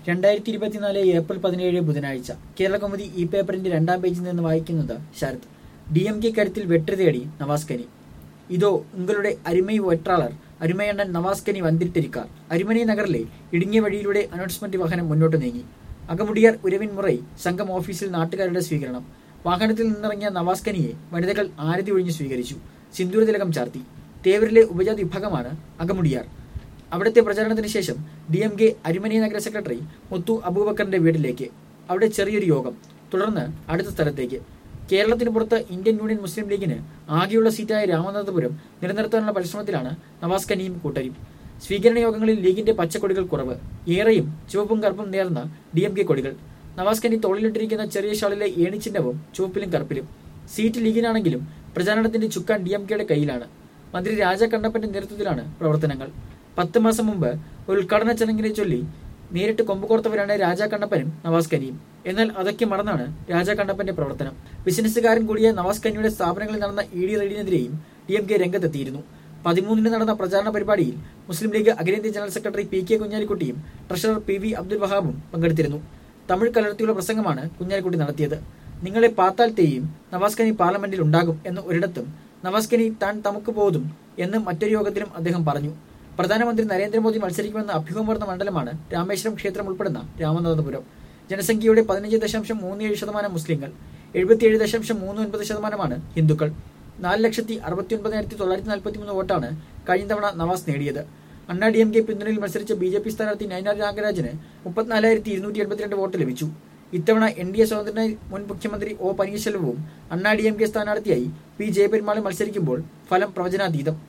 രണ്ടായിരത്തി ഇരുപത്തിനാല് ഏപ്രിൽ പതിനേഴ് ബുധനാഴ്ച കേരളകൗമുദി ഈ പേപ്പറിന്റെ രണ്ടാം പേജിൽ നിന്ന് വായിക്കുന്നത് ശരത് ഡി എം കെ കരുത്തിൽ വെற்றி തേടി നവാസ് കനി இதோ உங்களுடைய அருமை வெற்றாளர் അരുമയണ്ണൻ നവാസ് കനി വന്നിട്ടിരിക്കാർ അരുമനെ നഗറിലെ ഇടുങ്ങിയ വഴിയിലൂടെ അനൗൺസ്മെന്റ് വാഹനം മുന്നോട്ട് നീങ്ങി അകമുടിയാർ ഉരവിൻ മുറൈ സംഘം ഓഫീസിൽ നാട്ടുകാരുടെ സ്വീകരണം വാഹനത്തിൽ നിന്നിറങ്ങിയ നവാസ് കനിയെ വനിതകൾ ആരതി ഒഴിഞ്ഞ് സ്വീകരിച്ചു സിന്ദൂര തിലകം ചാർത്തി തേവരിലെ ഉപജാതി വിഭാഗമാണ് അകമുടിയാർ അവിടുത്തെ പ്രചാരണത്തിന് ശേഷം ഡി എം കെ അരിമനി നഗര സെക്രട്ടറി മുത്തു അബൂബക്കറിന്റെ വീട്ടിലേക്ക് അവിടെ ചെറിയൊരു യോഗം തുടർന്ന് അടുത്ത സ്ഥലത്തേക്ക് കേരളത്തിന് പുറത്ത് ഇന്ത്യൻ യൂണിയൻ മുസ്ലിം ലീഗിന് ആകെയുള്ള സീറ്റായ രാമനാഥപുരം നിലനിർത്താനുള്ള പരിശ്രമത്തിലാണ് നവാസ് കനിയും കൂട്ടരും സ്വീകരണ യോഗങ്ങളിൽ ലീഗിന്റെ പച്ചക്കൊടികൾ കുറവ് ഏറെയും ചുവപ്പും കറുപ്പും നേർന്ന ഡി എം കെ കൊടികൾ നവാസ് കനി തോളിലിട്ടിരിക്കുന്ന ചെറിയ ഷാളിലെ ഏണിച്ചിഹ്നവും ചുവപ്പിലും കറുപ്പിലും സീറ്റ് ലീഗിനാണെങ്കിലും പ്രചാരണത്തിന്റെ ചുക്കാൻ ഡി എം കെയുടെ കയ്യിലാണ് മന്ത്രി രാജ കണ്ണപ്പന്റെ നേതൃത്വത്തിലാണ് പ്രവർത്തനങ്ങൾ പത്ത് മാസം മുമ്പ് ഒരു ഉദ്ഘാടന ചടങ്ങിനെ ചൊല്ലി നേരിട്ട് കൊമ്പ് കോർത്തവരാണ് രാജാ കണ്ണപ്പനും നവാസ് കനിയും എന്നാൽ അതൊക്കെ മറന്നാണ് രാജാ കണ്ണപ്പന്റെ പ്രവർത്തനം ബിസിനസ്സുകാരൻ കൂടിയ നവാസ് കനിയുടെ സ്ഥാപനങ്ങളിൽ നടന്ന ഇ ഡി റെയ്ഡിനെതിരെയും ഡി എം കെ രംഗത്തെത്തിയിരുന്നു പതിമൂന്നിന് നടന്ന പ്രചാരണ പരിപാടിയിൽ മുസ്ലിം ലീഗ് അഖിലേന്ത്യാ ജനറൽ സെക്രട്ടറി പി കെ കുഞ്ഞാലിക്കുട്ടിയും ട്രഷറർ പി വി അബ്ദുൽ വഹാബും പങ്കെടുത്തിരുന്നു തമിഴ് കലർത്തിയുള്ള പ്രസംഗമാണ് കുഞ്ഞാലിക്കുട്ടി നടത്തിയത് നിങ്ങളെ പാത്താൽ തെയ്യും നവാസ് കനി പാർലമെന്റിൽ ഉണ്ടാകും എന്ന് ഒരിടത്തും നവാസ് കനി താൻ തമുക്ക് പോതും എന്ന് മറ്റൊരു യോഗത്തിലും അദ്ദേഹം പറഞ്ഞു പ്രധാനമന്ത്രി നരേന്ദ്രമോദി മത്സരിക്കുമെന്ന അഭ്യൂഹമുയർന്ന മണ്ഡലമാണ് രാമേശ്വരം ക്ഷേത്രം ഉൾപ്പെടുന്ന രാമനാഥപുരം ജനസംഖ്യയുടെ പതിനഞ്ച് ദശാംശം മൂന്ന് ഏഴ് ശതമാനം മുസ്ലിങ്ങൾ എഴുപത്തിയേഴ് ദശാംശം മൂന്ന് ഒൻപത് ശതമാനമാണ് ഹിന്ദുക്കൾ നാല് ലക്ഷത്തി അറുപത്തി ഒൻപതിനായിരത്തി തൊള്ളായിരത്തി നാൽപ്പത്തി മൂന്ന് വോട്ടാണ് കഴിഞ്ഞ തവണ നവാസ് നേടിയത് അണ്ണാ ഡി എം കെ പിന്തുണയിൽ മത്സരിച്ച ബി ജെ പി സ്ഥാനാർത്ഥി നയനാർ നാഗരാജന് മുപ്പത്തിനാലായിരത്തി ഇരുന്നൂറ്റി എൺപത്തിരണ്ട് വോട്ട് ലഭിച്ചു ഇത്തവണ എൻ ഡി എ സ്വതന്ത്രനായി മുൻ മുഖ്യമന്ത്രി ഒ പനീർശെൽവവും അണ്ണാ ഡി എം കെ സ്ഥാനാർത്ഥിയായി പി ജയപെരുമാളും മത്സരിക്കുമ്പോൾ ഫലം പ്രവചനാതീതം